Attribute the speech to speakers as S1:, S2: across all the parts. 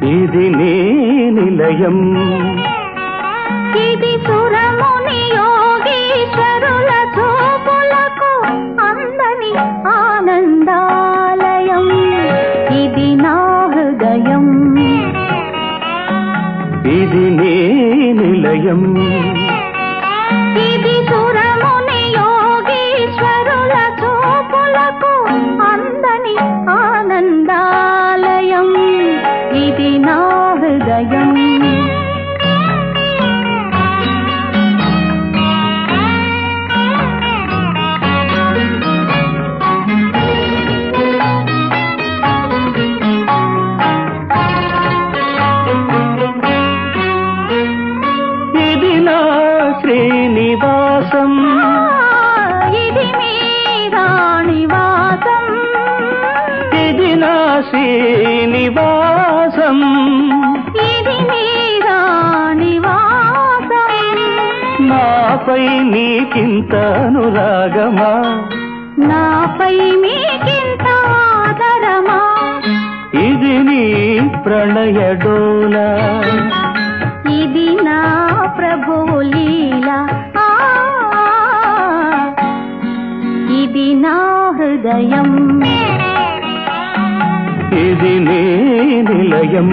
S1: ఇది నీ నిలయం
S2: ఇది సురముని యోగీశ్వరుల చూపులకు అందని ఆనందాలయం ఇది నా హృదయం
S1: ఇది నీ నిలయం
S2: ఇది సురముని యోగీశ్వరుల చూపులకు అందని ఆనందాలయం ఇది నా హృదయం
S1: ఇది నా శ్రీనివాసం
S2: ఇది మీ రాణివాసం
S1: ఇది నా శ్రీనివాసం
S2: ఇది మీ రాణివాసం
S1: నాపై నీకింత అనురాగమా
S2: నాపై మీకింత ఆదరమా
S1: ఇది నీ ప్రణయడోలా
S2: ఇది నా ప్రభువు లీల ఆ, ఇది నా హృదయం
S1: ఇది నీ నిలయం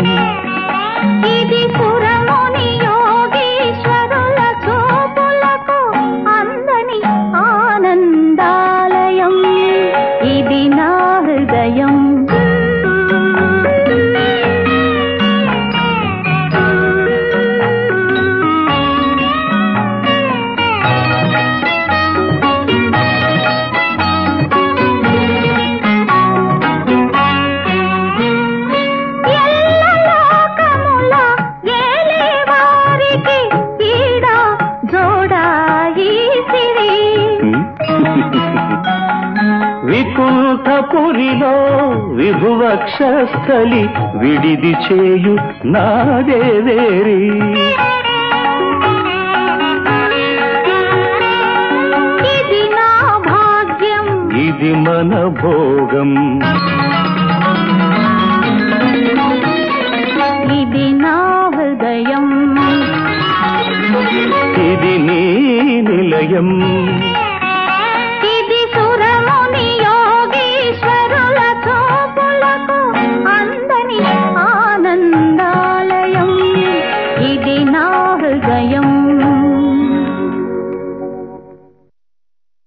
S2: ఇది సురముని యోగీశ్వరుల చూపులకు అందని ఆనందాలయం ఇది నా హృదయం ఎల్లలోకముల ఏలేవారికి ఈడ జోడాయి సిరి
S1: వికుంఠపురిలో విభువక్షస్థలి విడిది చేయు నాదేవేరి
S2: ఇది నా భాగ్యం
S1: ఇది మన భోగం
S2: ఇది నా హృదయం
S1: ఇది నీ నిలయం
S2: ఇది సురముని యోగీశ్వరుల చూపులకు అందని ఆనందాలయం ఇది నా హృదయం